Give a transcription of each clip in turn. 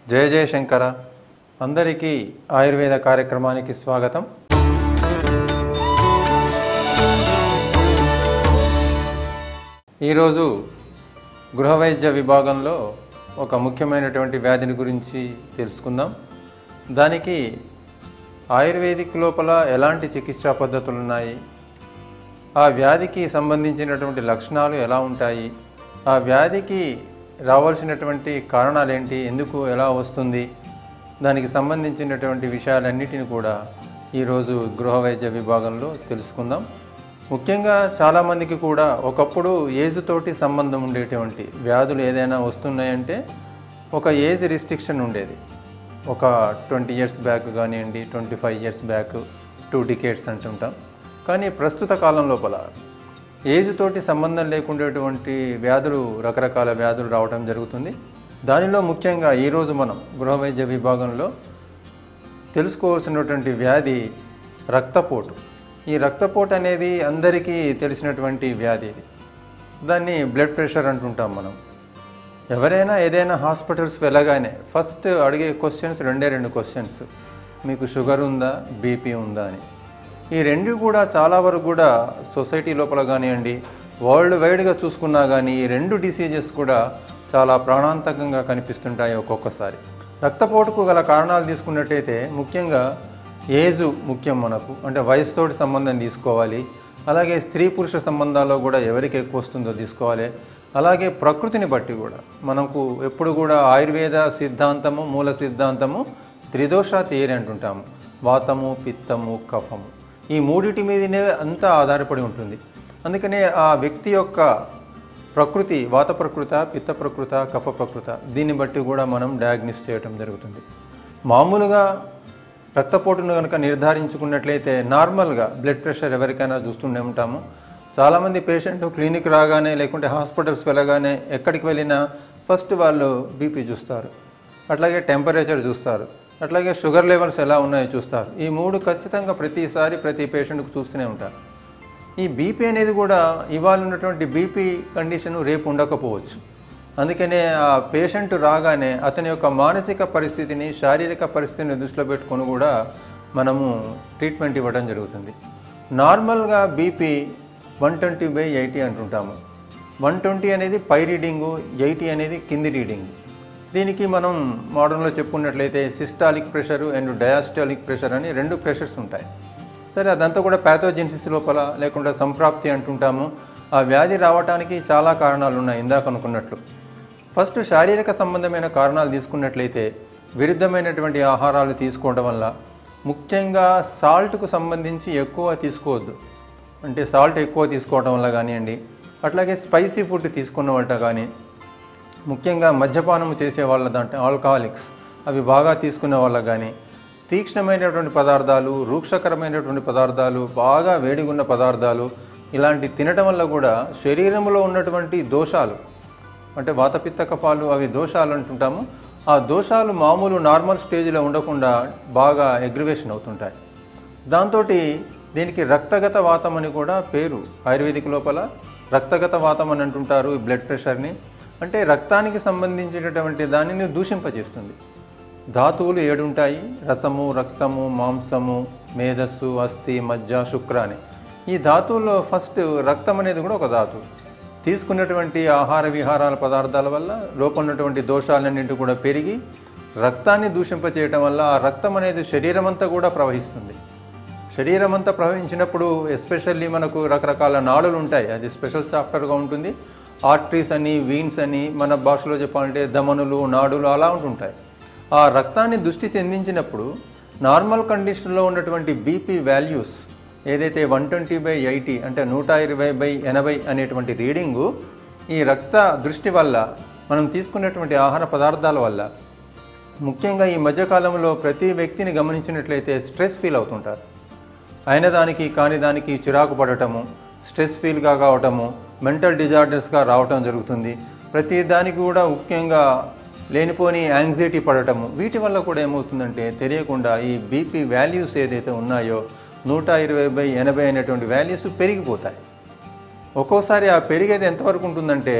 జయ జయశంకర అందరికీ ఆయుర్వేద కార్యక్రమానికి స్వాగతం ఈరోజు గృహ వైద్య విభాగంలో ఒక ముఖ్యమైనటువంటి వ్యాధిని గురించి తెలుసుకుందాం దానికి ఆయుర్వేదిక్ లోపల ఎలాంటి చికిత్సా పద్ధతులు ఉన్నాయి ఆ వ్యాధికి సంబంధించినటువంటి లక్షణాలు ఎలా ఉంటాయి ఆ వ్యాధికి రావాల్సినటువంటి కారణాలు ఏంటి ఎందుకు ఎలా వస్తుంది దానికి సంబంధించినటువంటి విషయాలన్నిటిని కూడా ఈరోజు గృహ వైద్య విభాగంలో తెలుసుకుందాం ముఖ్యంగా చాలామందికి కూడా ఒకప్పుడు ఏజ్ తోటి సంబంధం ఉండేటువంటి వ్యాధులు ఏదైనా వస్తున్నాయంటే ఒక ఏజ్ రిస్ట్రిక్షన్ ఉండేది ఒక ట్వంటీ ఇయర్స్ బ్యాక్ కానివ్వండి twenty five years back two decades అంటుంటాం కానీ ప్రస్తుత కాలం లోపల ఏజ్ తోటి సంబంధం లేకుండేటువంటి వ్యాధులు రకరకాల వ్యాధులు రావడం జరుగుతుంది దానిలో ముఖ్యంగా ఈరోజు మనం గృహ వైద్య విభాగంలో తెలుసుకోవాల్సినటువంటి వ్యాధి రక్తపోటు ఈ రక్తపోటు అనేది అందరికీ తెలిసినటువంటి వ్యాధి ఇది దాన్ని బ్లడ్ ప్రెషర్ అంటుంటాం మనం ఎవరైనా ఏదైనా హాస్పిటల్స్ వెళ్ళగానే ఫస్ట్ అడిగే క్వశ్చన్స్ రెండే రెండు క్వశ్చన్స్ మీకు షుగర్ ఉందా బీపీ ఉందా అని ఈ రెండు కూడా చాలా వరకు కూడా సొసైటీ లోపల కానివ్వండి వరల్డ్ వైడ్గా చూసుకున్నా కానీ ఈ రెండు డిసీజెస్ కూడా చాలా ప్రాణాంతకంగా కనిపిస్తుంటాయి ఒక్కొక్కసారి రక్తపోటుకు గల కారణాలు తీసుకున్నట్టయితే ముఖ్యంగా ఏజు ముఖ్యం మనకు అంటే వయసుతోటి సంబంధం తీసుకోవాలి అలాగే స్త్రీ పురుష సంబంధాల్లో కూడా ఎవరికి ఎక్కువ వస్తుందో తీసుకోవాలి అలాగే ప్రకృతిని బట్టి కూడా మనకు ఎప్పుడు కూడా ఆయుర్వేద సిద్ధాంతము మూల సిద్ధాంతము త్రిదోష థియరీ అంటుంటాము వాతము పిత్తము కఫము ఈ మూడిటి మీదనే అంతా ఆధారపడి ఉంటుంది అందుకనే ఆ వ్యక్తి యొక్క ప్రకృతి వాత ప్రకృత పిత్త ప్రకృత కఫ ప్రకృత దీన్ని బట్టి కూడా మనం డయాగ్నిస్ చేయటం జరుగుతుంది మామూలుగా రక్తపోటును కనుక నిర్ధారించుకున్నట్లయితే నార్మల్గా బ్లడ్ ప్రెషర్ ఎవరికైనా చూస్తూనే ఉంటాము చాలామంది పేషెంట్ క్లినిక్ రాగానే లేకుంటే హాస్పిటల్స్ వెళ్ళగానే ఎక్కడికి వెళ్ళినా ఫస్ట్ వాళ్ళు బీపీ చూస్తారు అట్లాగే టెంపరేచర్ చూస్తారు అట్లాగే షుగర్ లెవెల్స్ ఎలా ఉన్నాయో చూస్తారు ఈ మూడు ఖచ్చితంగా ప్రతిసారి ప్రతి పేషెంట్కి చూస్తూనే ఉంటారు ఈ బీపీ అనేది కూడా ఇవాళ ఉన్నటువంటి బీపీ కండిషన్ రేపు ఉండకపోవచ్చు అందుకనే ఆ పేషెంట్ రాగానే అతని యొక్క మానసిక పరిస్థితిని శారీరక పరిస్థితిని దృష్టిలో పెట్టుకొని కూడా మనము ట్రీట్మెంట్ ఇవ్వడం జరుగుతుంది నార్మల్గా BP one twenty by eighty అంటుంటాము వన్ ట్వంటీ అనేది పై రీడింగు ఎయిటీ అనేది కింది రీడింగ్ దీనికి మనం మోడర్న్లో చెప్పుకున్నట్లయితే systolic pressure and diastolic pressure అని రెండు ప్రెషర్స్ ఉంటాయి సరే అదంతా కూడా ప్యాథోజెన్సిస్ లోపల లేకుండా సంప్రాప్తి అంటుంటాము ఆ వ్యాధి రావడానికి చాలా కారణాలు ఉన్నాయి ఇందాక అనుకున్నట్లు ఫస్ట్ శారీరక సంబంధమైన కారణాలు తీసుకున్నట్లయితే విరుద్ధమైనటువంటి ఆహారాలు తీసుకోవడం వల్ల ముఖ్యంగా సాల్ట్కు సంబంధించి ఎక్కువ తీసుకోవద్దు అంటే సాల్ట్ ఎక్కువ తీసుకోవడం వల్ల కానివ్వండి అట్లాగే స్పైసీ ఫుడ్ తీసుకున్న వాళ్ళ కానీ ముఖ్యంగా మద్యపానం చేసే వాళ్ళ దాంట్లో ఆల్కహాలిక్స్ అవి బాగా తీసుకునే వాళ్ళ కానీ తీక్ష్ణమైనటువంటి పదార్థాలు రూక్షకరమైనటువంటి పదార్థాలు బాగా వేడిగున్న పదార్థాలు ఇలాంటి తినటం వల్ల కూడా శరీరంలో ఉన్నటువంటి దోషాలు అంటే వాతపిత్త కఫాలు అవి దోషాలు అంటుంటాము ఆ దోషాలు మామూలు నార్మల్ స్టేజ్లో ఉండకుండా బాగా ఎగ్రివేషన్ అవుతుంటాయి దాంతో దీనికి రక్తగత వాతం అని కూడా పేరు ఆయుర్వేదిక్ లోపల రక్తగత వాతం అని అంటుంటారు ఈ బ్లడ్ ప్రెషర్ని అంటే రక్తానికి సంబంధించినటువంటి దానిని దూషింపజేస్తుంది ధాతువులు ఏడుంటాయి రసము రక్తము మాంసము మేధస్సు అస్థి మజ్జ శుక్ర అని ఈ ధాతువుల్లో ఫస్ట్ రక్తం అనేది కూడా ఒక ధాతువు తీసుకున్నటువంటి ఆహార విహారాల పదార్థాల వల్ల లోపల ఉన్నటువంటి దోషాలన్నింటి కూడా పెరిగి రక్తాన్ని దూషింపచేయటం వల్ల ఆ రక్తం అనేది శరీరం అంతా కూడా ప్రవహిస్తుంది శరీరం అంతా ప్రవహించినప్పుడు ఎస్పెషల్లీ మనకు రకరకాల నాడులు ఉంటాయి అది స్పెషల్ చాప్టర్గా ఉంటుంది ఆర్టరీస్ అని వీన్స్ అని మన భాషలో చెప్పాలంటే దమనులు నాడులు అలా ఉంటుంటాయి ఆ రక్తాన్ని దృష్టి చెందించినప్పుడు నార్మల్ కండిషన్లో ఉన్నటువంటి బీపీ వాల్యూస్ ఏదైతే వన్ ట్వంటీ బై ఎయిటీ అంటే నూట ఇరవై బై ఎనభై అనేటువంటి రీడింగు ఈ రక్త దృష్టి వల్ల మనం తీసుకున్నటువంటి ఆహార పదార్థాల వల్ల ముఖ్యంగా ఈ మధ్యకాలంలో ప్రతి వ్యక్తిని గమనించినట్లయితే స్ట్రెస్ ఫీల్ అవుతుంటారు అయిన దానికి కాని దానికి చిరాకు పడటము స్ట్రెస్ ఫీల్గా కావటము మెంటల్ డిజార్డర్స్గా రావటం జరుగుతుంది ప్రతి దానికి కూడా ముఖ్యంగా లేనిపోని యాంగ్జైటీ పడటము వీటి వల్ల కూడా ఏమవుతుందంటే తెలియకుండా ఈ బీపీ వాల్యూస్ ఏదైతే ఉన్నాయో నూట ఇరవై బై ఎనభై అనేటువంటి వాల్యూస్ పెరిగిపోతాయి ఒక్కోసారి ఆ పెరిగేది ఎంతవరకు ఉంటుందంటే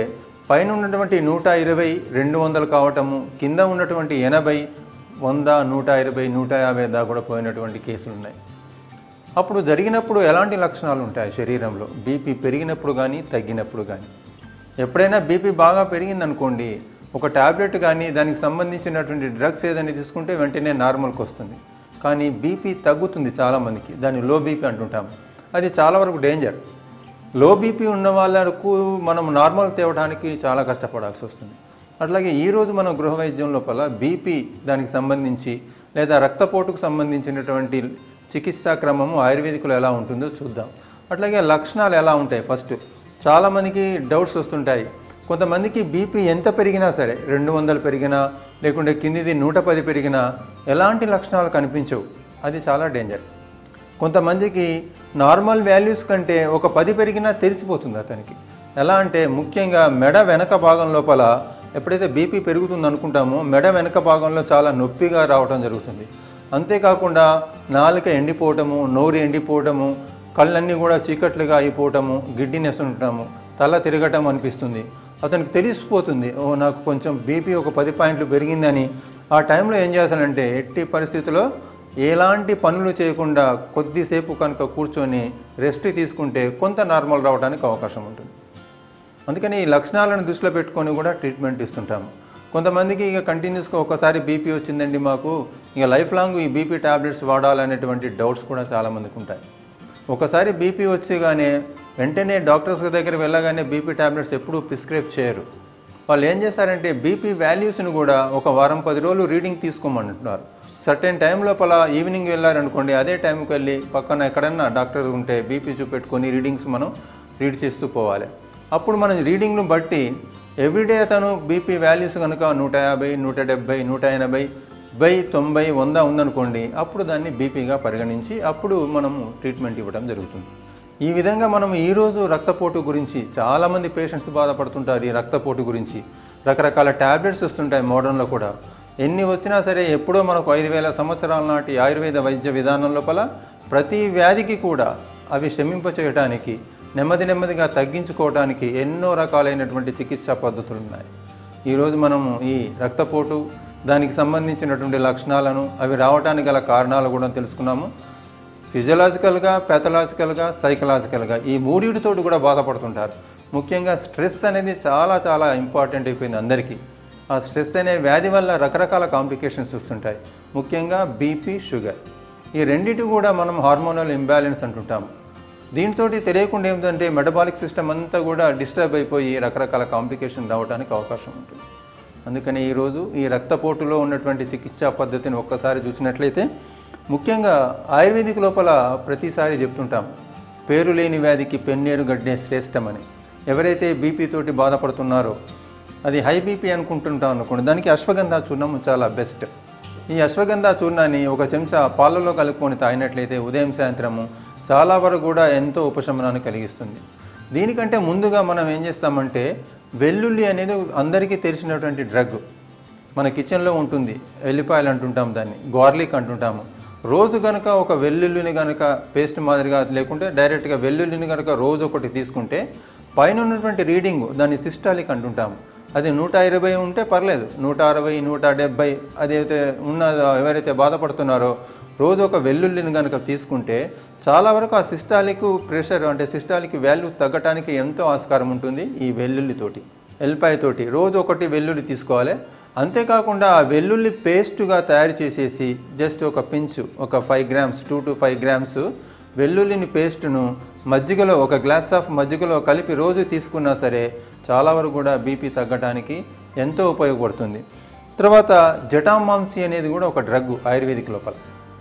పైన ఉన్నటువంటి నూట ఇరవై రెండు వందలు కావటము కింద ఉన్నటువంటి ఎనభై వంద నూట ఇరవై నూట యాభై దాకా కూడా పోయినటువంటి కేసులు ఉన్నాయి అప్పుడు జరిగినప్పుడు ఎలాంటి లక్షణాలు ఉంటాయి శరీరంలో బీపీ పెరిగినప్పుడు కానీ తగ్గినప్పుడు కానీ ఎప్పుడైనా బీపీ బాగా పెరిగిందనుకోండి ఒక ట్యాబ్లెట్ కానీ దానికి సంబంధించినటువంటి డ్రగ్స్ ఏదైనా తీసుకుంటే వెంటనే నార్మల్కి వస్తుంది కానీ బీపీ తగ్గుతుంది చాలామందికి దాన్ని లో బీపీ అంటుంటాం అది చాలా వరకు డేంజర్ లో బీపీ ఉన్న వాళ్ళకు మనం నార్మల్ తేవడానికి చాలా కష్టపడాల్సి వస్తుంది అట్లాగే ఈరోజు మనం గృహ వైద్యం లోపల బీపీ దానికి సంబంధించి లేదా రక్తపోటుకు సంబంధించినటువంటి చికిత్సా క్రమము ఆయుర్వేదికలో ఎలా ఉంటుందో చూద్దాం అట్లాగే లక్షణాలు ఎలా ఉంటాయి ఫస్ట్ చాలామందికి డౌట్స్ వస్తుంటాయి కొంతమందికి బీపీ ఎంత పెరిగినా సరే రెండు వందలు పెరిగినా లేకుంటే కిందిది నూట పది పెరిగినా ఎలాంటి లక్షణాలు కనిపించవు అది చాలా డేంజర్ కొంతమందికి నార్మల్ వాల్యూస్ కంటే ఒక పది పెరిగినా తెలిసిపోతుంది అతనికి ఎలా అంటే ముఖ్యంగా మెడ వెనక భాగం లోపల ఎప్పుడైతే బీపీ పెరుగుతుంది అనుకుంటామో మెడ వెనక భాగంలో చాలా నొప్పిగా రావడం జరుగుతుంది అంతేకాకుండా నాలుక ఎండిపోవటము నోరు ఎండిపోవటము కళ్ళన్నీ కూడా చీకట్లుగా అయిపోవటము గిడ్డినెస్ ఉండటము తల తిరగటం అనిపిస్తుంది అతనికి తెలిసిపోతుంది ఓ నాకు కొంచెం బీపీ ఒక పది పాయింట్లు పెరిగిందని ఆ టైంలో ఏం చేస్తానంటే ఎట్టి పరిస్థితుల్లో ఎలాంటి పనులు చేయకుండా కొద్దిసేపు కనుక కూర్చొని రెస్ట్ తీసుకుంటే కొంత నార్మల్ రావడానికి అవకాశం ఉంటుంది అందుకని ఈ లక్షణాలను దృష్టిలో పెట్టుకొని కూడా ట్రీట్మెంట్ ఇస్తుంటాము కొంతమందికి ఇక కంటిన్యూస్గా ఒకసారి బీపీ వచ్చిందండి మాకు ఇక లైఫ్ లాంగ్ ఈ బీపీ టాబ్లెట్స్ వాడాలనేటువంటి డౌట్స్ కూడా చాలామందికి ఉంటాయి ఒకసారి బీపీ వచ్చేగానే వెంటనే డాక్టర్స్ దగ్గర వెళ్ళగానే బీపీ టాబ్లెట్స్ ఎప్పుడూ ప్రిస్క్రైబ్ చేయరు వాళ్ళు ఏం చేస్తారంటే బీపీ వాల్యూస్ని కూడా ఒక వారం పది రోజులు రీడింగ్ తీసుకోమంటున్నారు సర్టెన్ టైం లోపల ఈవినింగ్ వెళ్ళారనుకోండి అదే టైంకి వెళ్ళి పక్కన ఎక్కడన్నా డాక్టర్ ఉంటే బీపీ చూపెట్టుకొని రీడింగ్స్ మనం రీడ్ చేస్తూ పోవాలి అప్పుడు మనం రీడింగ్ను బట్టి ఎవ్రీడే అతను బీపీ వాల్యూస్ కనుక నూట యాభై నూట డెబ్బై నూట ఎనభై బై తొంభై వంద ఉందనుకోండి అప్పుడు దాన్ని బీపీగా పరిగణించి అప్పుడు మనము ట్రీట్మెంట్ ఇవ్వడం జరుగుతుంది ఈ విధంగా మనం ఈరోజు రక్తపోటు గురించి చాలామంది పేషెంట్స్ బాధపడుతుంటారు ఈ రక్తపోటు గురించి రకరకాల ట్యాబ్లెట్స్ వస్తుంటాయి మోడర్న్లో కూడా ఎన్ని వచ్చినా సరే ఎప్పుడో మనకు ఐదు వేల సంవత్సరాల నాటి ఆయుర్వేద వైద్య విధానం లోపల ప్రతి వ్యాధికి కూడా అవి శమింపచేయడానికి నెమ్మది నెమ్మదిగా తగ్గించుకోవడానికి ఎన్నో రకాలైనటువంటి చికిత్సా పద్ధతులు ఉన్నాయి ఈరోజు మనము ఈ రక్తపోటు దానికి సంబంధించినటువంటి లక్షణాలను అవి రావడానికి గల కారణాలు కూడా తెలుసుకున్నాము ఫిజియలాజికల్గా ప్యాథలాజికల్గా సైకలాజికల్గా ఈ మూడింటితో కూడా బాధపడుతుంటారు ముఖ్యంగా స్ట్రెస్ అనేది చాలా చాలా ఇంపార్టెంట్ అయిపోయింది అందరికీ ఆ స్ట్రెస్ అనే వ్యాధి వల్ల రకరకాల కాంప్లికేషన్స్ వస్తుంటాయి ముఖ్యంగా బీపీ షుగర్ ఈ రెండింటి కూడా మనం హార్మోనల్ ఇంబ్యాలెన్స్ అంటుంటాము దీంతో తెలియకుండా ఏమిటంటే మెటబాలిక్ సిస్టమ్ అంతా కూడా డిస్టర్బ్ అయిపోయి రకరకాల కాంప్లికేషన్ రావడానికి అవకాశం ఉంటుంది అందుకని ఈరోజు ఈ రక్తపోటులో ఉన్నటువంటి చికిత్సా పద్ధతిని ఒక్కసారి చూసినట్లయితే ముఖ్యంగా ఆయుర్వేదిక్ లోపల ప్రతిసారి చెప్తుంటాం పేరు లేని వ్యాధికి పెన్నేరు గడ్డే శ్రేష్టమని ఎవరైతే బీపీ తోటి బాధపడుతున్నారో అది హై బీపీ అనుకుంటుంటాం అనుకోండి దానికి అశ్వగంధ చూర్ణం చాలా బెస్ట్ ఈ అశ్వగంధ చూర్ణాన్ని ఒక చెంచా పాలలో కలుపుకొని తాగినట్లయితే ఉదయం సాయంత్రము చాలా వరకు కూడా ఎంతో ఉపశమనాన్ని కలిగిస్తుంది దీనికంటే ముందుగా మనం ఏం చేస్తామంటే వెల్లుల్లి అనేది అందరికీ తెలిసినటువంటి డ్రగ్ మన కిచెన్లో ఉంటుంది ఎల్లిపాయలు అంటుంటాం దాన్ని గార్లిక్ అంటుంటాము రోజు కనుక ఒక వెల్లుల్లిని కనుక పేస్ట్ మాదిరిగా లేకుంటే డైరెక్ట్గా వెల్లుల్లిని కనుక రోజు ఒకటి తీసుకుంటే పైన ఉన్నటువంటి రీడింగ్ దాన్ని సిస్టాలిక్ అంటుంటాము అది నూట ఇరవై ఉంటే పర్లేదు నూట అరవై నూట డెబ్బై అదైతే ఉన్న ఎవరైతే బాధపడుతున్నారో రోజు ఒక వెల్లుల్లిని కనుక తీసుకుంటే చాలా వరకు ఆ సిస్టాలిక్ ప్రెషర్ అంటే సిస్టాలిక్ వాల్యూ తగ్గటానికి ఎంతో ఆస్కారం ఉంటుంది ఈ వెల్లుల్లితోటి ఎల్లిపాయతోటి రోజు ఒకటి వెల్లుల్లి తీసుకోవాలి అంతేకాకుండా ఆ వెల్లుల్లి పేస్టుగా తయారు చేసేసి జస్ట్ ఒక పించు ఒక five grams two to five grams వెల్లుల్లిని పేస్టును మజ్జిగలో ఒక గ్లాస్ ఆఫ్ మజ్జిగలో కలిపి రోజు తీసుకున్నా సరే చాలా వరకు కూడా బీపీ తగ్గడానికి ఎంతో ఉపయోగపడుతుంది తర్వాత జటామాంసి అనేది కూడా ఒక డ్రగ్ ఆయుర్వేదిక్ లోపల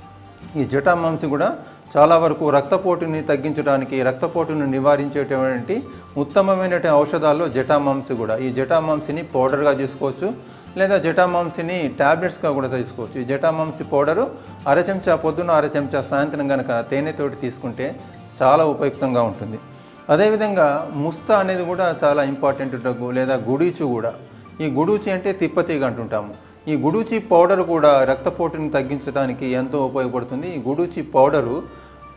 ఈ జటామాంసి కూడా చాలా వరకు రక్తపోటుని తగ్గించడానికి రక్తపోటును నివారించేటువంటి ఉత్తమమైనటువంటి ఔషధాల్లో జటామాంసి కూడా ఈ జటామాంసిని పౌడర్గా తీసుకోవచ్చు లేదా జటామాంసిని ట్యాబ్లెట్స్గా కూడా తీసుకోవచ్చు ఈ జటామాంసి పౌడరు అర చెంచా పొద్దున అర చెంచా సాయంత్రం కనుక తేనెతోటి తీసుకుంటే చాలా ఉపయుక్తంగా ఉంటుంది అదేవిధంగా ముస్తా అనేది కూడా చాలా ఇంపార్టెంట్ డ్రగ్ లేదా గుడీచు కూడా ఈ గుడూచి అంటే తిప్పతీగ అంటుంటాము ఈ గుడూచి పౌడర్ కూడా రక్తపోటుని తగ్గించడానికి ఎంతో ఉపయోగపడుతుంది ఈ గుడూచి పౌడరు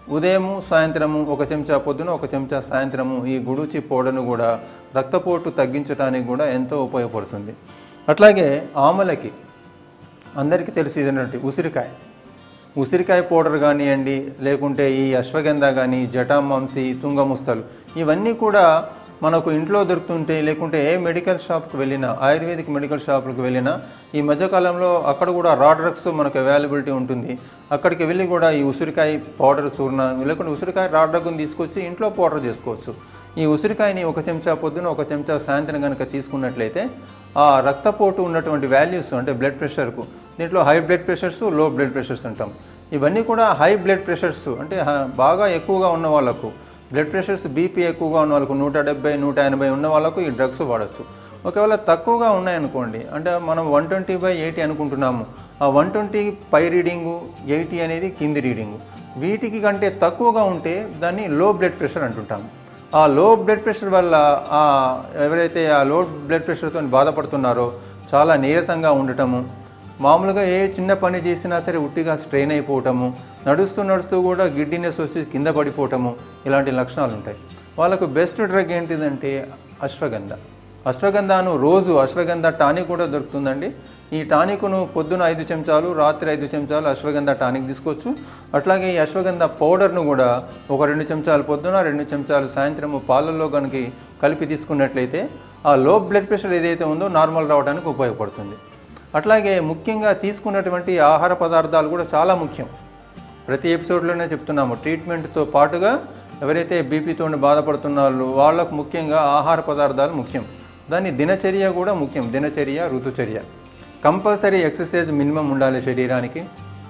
ఉదయము సాయంత్రము ఒక చెంచా పొద్దున ఒక చెంచా సాయంత్రము ఈ గుడుచి పౌడర్ను కూడా రక్తపోటు తగ్గించడానికి కూడా ఎంతో ఉపయోగపడుతుంది అట్లాగే ఆమలకి అందరికీ తెలిసి ఏంటంటే ఉసిరికాయ ఉసిరికాయ పౌడర్ కానివ్వండి లేకుంటే ఈ అశ్వగంధ కానీ జటామాంసి తుంగముస్తలు ఇవన్నీ కూడా మనకు ఇంట్లో దొరుకుతుంటే లేకుంటే ఏ మెడికల్ షాప్కి వెళ్ళినా ఆయుర్వేదిక్ మెడికల్ షాపులకు వెళ్ళినా ఈ మధ్యకాలంలో అక్కడ కూడా రా డ్రగ్స్ మనకు అవైలబిలిటీ ఉంటుంది అక్కడికి వెళ్ళి కూడా ఈ ఉసిరికాయ పౌడర్ చూర్ణ లేకుంటే ఉసిరికాయ రా డ్రగ్ని తీసుకొచ్చి ఇంట్లో పౌడర్ చేసుకోవచ్చు ఈ ఉసిరికాయని ఒక చెంచా పొద్దున ఒక చెంచా సాయంత్రం కనుక తీసుకున్నట్లయితే ఆ రక్తపోటు ఉన్నటువంటి వాల్యూస్ అంటే బ్లడ్ ప్రెషర్కు దీంట్లో high blood pressures low blood pressures అంటాం ఇవన్నీ కూడా హై బ్లడ్ ప్రెషర్స్ అంటే హ- బాగా ఎక్కువగా ఉన్న వాళ్ళకు బ్లడ్ ప్రెషర్స్ బీపీ ఎక్కువగా ఉన్న వాళ్ళకు నూట డెబ్బై నూట ఎనభై ఉన్న వాళ్ళకు ఈ డ్రగ్స్ వాడచ్చు ఒకవేళ తక్కువగా ఉన్నాయనుకోండి అంటే మనం వన్ ట్వంటీ బై ఎయిటీ అనుకుంటున్నాము ఆ వన్ ట్వంటీ పై రీడింగు ఎయిటీ అనేది కింది రీడింగు వీటికి కంటే తక్కువగా ఉంటే దాన్ని లో బ్లడ్ ప్రెషర్ అంటుంటాము ఆ లో బ్లడ్ ప్రెషర్ వల్ల ఆ ఎవరైతే ఆ లో బ్లడ్ ప్రెషర్తో బాధపడుతున్నారో చాలా నీరసంగా ఉండటము మామూలుగా ఏ చిన్న పని చేసినా సరే ఉట్టిగా స్ట్రెయిన్ అయిపోవటము నడుస్తూ నడుస్తూ కూడా గిడ్డినెస్ వచ్చి కింద పడిపోవటము ఇలాంటి లక్షణాలు ఉంటాయి వాళ్ళకు బెస్ట్ డ్రగ్ ఏంటిదంటే అశ్వగంధ అశ్వగంధను రోజు అశ్వగంధ టానిక్ కూడా దొరుకుతుందండి ఈ టానిక్ను పొద్దున ఐదు చెంచాలు రాత్రి ఐదు చెంచాలు అశ్వగంధ టానిక్ తీసుకోవచ్చు అట్లాగే ఈ అశ్వగంధ పౌడర్ను కూడా ఒక రెండు చెంచాలు పొద్దున రెండు చెంచాలు సాయంత్రము పాలల్లో కనుక కలిపి తీసుకున్నట్లయితే ఆ లో బ్లడ్ ప్రెషర్ ఏదైతే ఉందో నార్మల్ రావడానికి ఉపయోగపడుతుంది అట్లాగే ముఖ్యంగా తీసుకున్నటువంటి ఆహార పదార్థాలు కూడా చాలా ముఖ్యం ప్రతి ఎపిసోడ్లోనే చెప్తున్నాము ట్రీట్మెంట్తో పాటుగా ఎవరైతే బీపీతో బాధపడుతున్నారో వాళ్ళకు ముఖ్యంగా ఆహార పదార్థాలు ముఖ్యం దాని దినచర్య కూడా ముఖ్యం దినచర్య ఋతుచర్య కంపల్సరీ ఎక్సర్సైజ్ మినిమం ఉండాలి శరీరానికి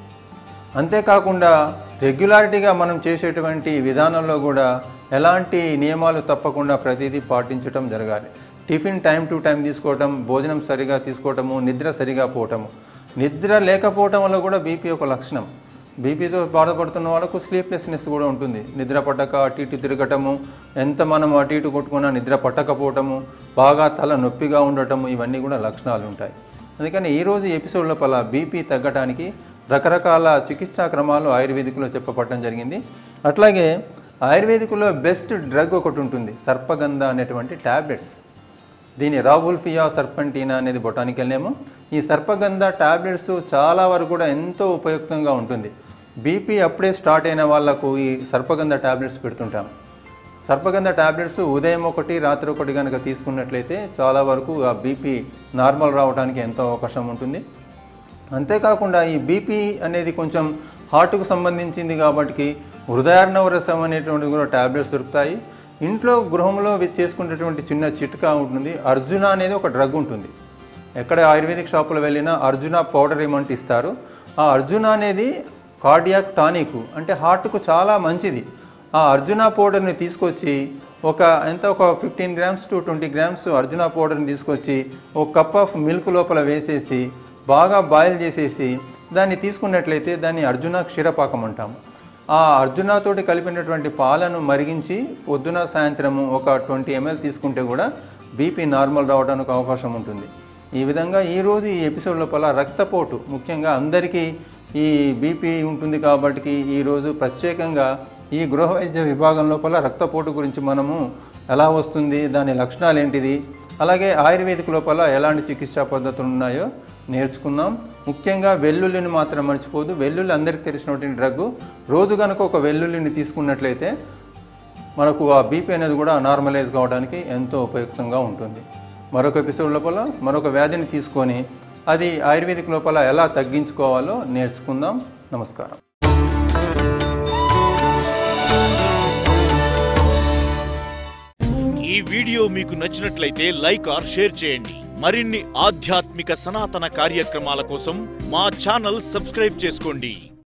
అంతేకాకుండా రెగ్యులారిటీగా మనం చేసేటువంటి విధానంలో కూడా ఎలాంటి నియమాలు తప్పకుండా ప్రతిదీ పాటించడం జరగాలి టిఫిన్ టైం టు టైం తీసుకోవటం భోజనం సరిగా తీసుకోవటము నిద్ర సరిగా పోవటము నిద్ర లేకపోవటం వల్ల కూడా బీపీ ఒక లక్షణం బీపీతో బాధపడుతున్న వాళ్ళకు స్లీప్లెస్నెస్ కూడా ఉంటుంది నిద్ర పట్టక అటు ఇటు తిరగటము ఎంత మనం అటు ఇటు కొట్టుకున్నా నిద్ర పట్టకపోవటము బాగా తల నొప్పిగా ఉండటము ఇవన్నీ కూడా లక్షణాలు ఉంటాయి అందుకని ఈరోజు ఎపిసోడ్ లోపల బీపీ తగ్గడానికి రకరకాల చికిత్సా క్రమాలు ఆయుర్వేదిక్లో చెప్పబడటం జరిగింది అట్లాగే ఆయుర్వేదిక్లో బెస్ట్ డ్రగ్ ఒకటి ఉంటుంది సర్పగంధ అనేటువంటి ట్యాబ్లెట్స్ దీని రావుల్ఫియా సర్పంటీనా అనేది బొటానికల్ నేము ఈ సర్పగంధ టాబ్లెట్స్ చాలా వరకు కూడా ఎంతో ఉపయుక్తంగా ఉంటుంది బీపీ అప్పుడే స్టార్ట్ అయిన వాళ్ళకు ఈ సర్పగంధ టాబ్లెట్స్ పెడుతుంటాం సర్పగంధ టాబ్లెట్స్ ఉదయం ఒకటి రాత్రి ఒకటి కనుక తీసుకున్నట్లయితే చాలా వరకు ఆ బీపీ నార్మల్ రావడానికి ఎంతో అవకాశం ఉంటుంది అంతేకాకుండా ఈ బీపీ అనేది కొంచెం హార్ట్కు సంబంధించింది కాబట్టి హృదయార్ణవ రసం అనేటువంటిది కూడా టాబ్లెట్స్ దొరుకుతాయి ఇంట్లో గృహంలో వి- చేసుకునేటువంటి చిన్న చిట్కా ఉంటుంది అర్జున అనేది ఒక డ్రగ్ ఉంటుంది ఎక్కడ ఆయుర్వేదిక్ షాపులో వెళ్ళినా అర్జున పౌడర్ ఏమంటే ఇస్తారు ఆ అర్జున అనేది కార్డియాక్ టానిక్ అంటే హార్ట్కు చాలా మంచిది ఆ అర్జున పౌడర్ని తీసుకొచ్చి ఒక ఎంత ఒక fifteen grams to twenty grams అర్జున పౌడర్ని తీసుకొచ్చి ఒక కప్ ఆఫ్ మిల్క్ లోపల వేసేసి బాగా బాయిల్ చేసేసి దాన్ని తీసుకున్నట్లయితే దాన్ని అర్జున క్షీరపాకం అంటాము ఆ అర్జునతోటి కలిపినటువంటి పాలను మరిగించి పొద్దున సాయంత్రము ఒక ట్వంటీ ఎంఎల్ తీసుకుంటే కూడా బీపీ నార్మల్ రావడానికి అవకాశం ఉంటుంది ఈ విధంగా ఈరోజు ఈ ఎపిసోడ్ లోపల రక్తపోటు ముఖ్యంగా అందరికీ ఈ బీపీ ఉంటుంది కాబట్టి ఈరోజు ప్రత్యేకంగా ఈ గృహ వైద్య విభాగం లోపల రక్తపోటు గురించి మనము ఎలా వస్తుంది దాని లక్షణాలు ఏంటిది అలాగే ఆయుర్వేదిక్ లోపల ఎలాంటి చికిత్సా పద్ధతులు ఉన్నాయో నేర్చుకున్నాం ముఖ్యంగా వెల్లుల్లిని మాత్రం మర్చిపోదు వెల్లుల్లి అందరికీ తెలిసినటువంటి డ్రగ్ రోజు కనుక ఒక వెల్లుల్లిని తీసుకున్నట్లయితే మనకు ఆ బీపీ అనేది కూడా నార్మలైజ్ కావడానికి ఎంతో ఉపయుక్తంగా ఉంటుంది మరొక ఎపిసోడ్ లోపల మరొక వ్యాధిని తీసుకొని అది ఆయుర్వేదిక్ లోపల ఎలా తగ్గించుకోవాలో నేర్చుకుందాం నమస్కారం ఈ వీడియో మీకు నచ్చినట్లయితే లైక్ ఆర్ షేర్ చేయండి మరిన్ని ఆధ్యాత్మిక సనాతన కార్యక్రమాల కోసం మా ఛానల్ సబ్స్క్రైబ్ చేసుకోండి